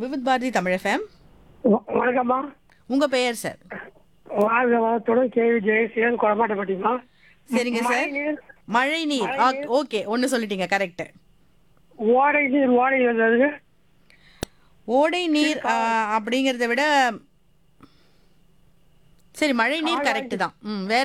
Vividh Bharati Tamil FM வ- வணக்கம்மா உங்க பெயர் சார் வாழ்க வளத்துடன் கேவி ஜெயசீலன் குளமாட்டப்பட்டிமா சரிங்க சார் மழைநீர், மழை நீர் ஓகே ஒன்னு சொல்லிட்டீங்க கரெக்ட் ஓடை நீர் ஓடை வந்ததுங்க ஓடை நீர் ஆ, அப்படிங்கறத விட சரி மழை நீர் கரெக்ட் தான் ம் வேற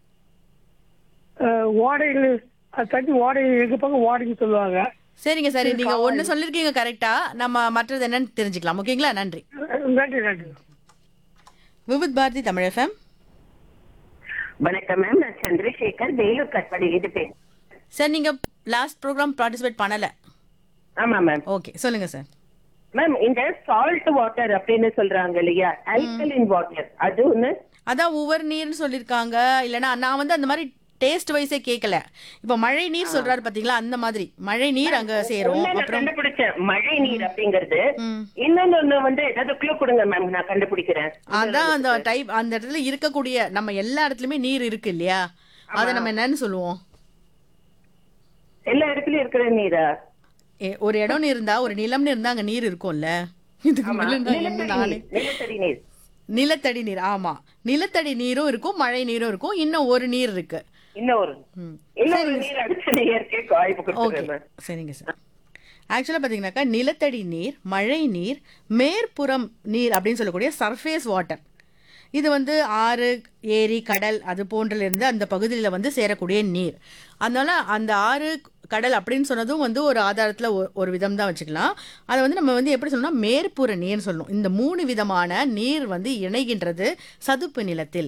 அஹ், ஓடையில் அது தண்ணி ஓடை எங்க பக்கம் ஓடைன்னு சொல்லுவாங்க சரிங்க சரி நீங்க ஒன்னு சொல்லிருக்கீங்க கரெக்டா நம்ம மற்றது என்னன்னு தெரிஞ்சுக்கலாம் ஓகேங்களா நன்றி அஹ், நன்றி நன்றி விவித் பாரதி தமிழ் எஃப்எம் வணக்கம் மேம் நான் சந்திரசேகர் வேலூர் கட்பாடியிலிருந்து பேசுறேன் சார் நீங்க லாஸ்ட் ப்ரோக்ராம் பார்ட்டிசிபேட் பண்ணல ஆமா மேம் ஓகே சொல்லுங்க சார் மேம் இந்த சால்ட் வாட்டர் அப்படின்னு சொல்றாங்க இல்லையா ஆல்கலின் வாட்டர் அது ஒண்ணு அதான் உவர் நீர்னு சொல்லிருக்காங்க இல்லனா நான் வந்து அந்த மாதிரி டேஸ்ட் வைஸே கேட்கல இப்போ மழை நீர் சொல்றாரு பாத்தீங்களா அந்த மாதிரி மழை நீர் அங்க சேரும் ஒண்ணு நான் அப்புறம் கண்டுபிடிச்சேன் மழை நீர் அப்படிங்கறது ம். இன்னொன்னு ஒண்ணு வந்து ஏதாவது க்ளூ கொடுங்க மேம் நான் கண்டுபிடிக்கிறேன் அதான் அந்த டைப் அந்த இடத்துல இருக்கக்கூடிய நம்ம எல்லா இடத்துலயுமே நீர் இருக்கு இல்லையா அதை நம்ம என்னன்னு சொல்லுவோம் எல்லா இடத்துலயும் இருக்கிற நீரா ஏ, ஒரு இடம்னு இருந்தா ஒரு நிலம்னு இருந்தா அங்க நீர் இருக்கும்ல இதுக்கு ஆமா மேல நான் என்ன நிலத்தடி நானே நீர் நிலத்தடி நீர் நிலத்தடி நீர் ஆமா நிலத்தடி நீரும் இருக்கும் மழை நீரும் இருக்கும் இன்னும் ஒரு நீர் இருக்கு இன்னொரு ம். இன்னொரு நீர் அடுத்த நீருக்கு வாய்ப்பு ஓகே கொடுத்துருக்கேன் மேம் சரிங்க சார் ஆக்சுவலாக பார்த்தீங்கன்னாக்கா நிலத்தடி நீர் மழை நீர் மேற்புறம் நீர் அப்படின்னு சொல்லக்கூடிய சர்ஃபேஸ் வாட்டர் இது வந்து ஆறு ஏரி கடல் அது போன்றிலிருந்து அந்த பகுதியில் வந்து சேரக்கூடிய நீர் அதனால அந்த ஆறு கடல் அப்படின்னு சொன்னதும் வந்து ஒரு ஆதாரத்தில் ஒரு விதம் தான் வச்சுக்கலாம் அதை வந்து நம்ம வந்து எப்படி சொல்லணும்னா மேற்புற நீர்னு சொல்லணும் இந்த மூணு விதமான நீர் வந்து இணைகின்றது சதுப்பு நிலத்தில்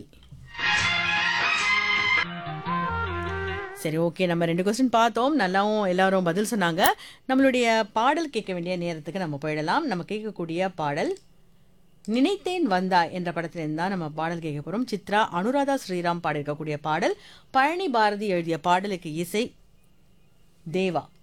சரி ஓகே நம்ம ரெண்டு கொஸ்டின் பார்த்தோம் நல்லாவும் எல்லாரும் பதில் சொன்னாங்க நம்மளுடைய பாடல் கேட்க வேண்டிய நேரத்துக்கு நம்ம போயிடலாம் நம்ம கேட்கக்கூடிய பாடல் நினைத்தேன் வந்தாய் என்ற படத்திலிருந்து தான் நம்ம பாடல் கேட்க போகிறோம் சித்ரா அனுராதா ஸ்ரீராம் பாடியிருக்கக்கூடிய பாடல் பழனி பாரதி எழுதிய பாடலுக்கு இசை தேவா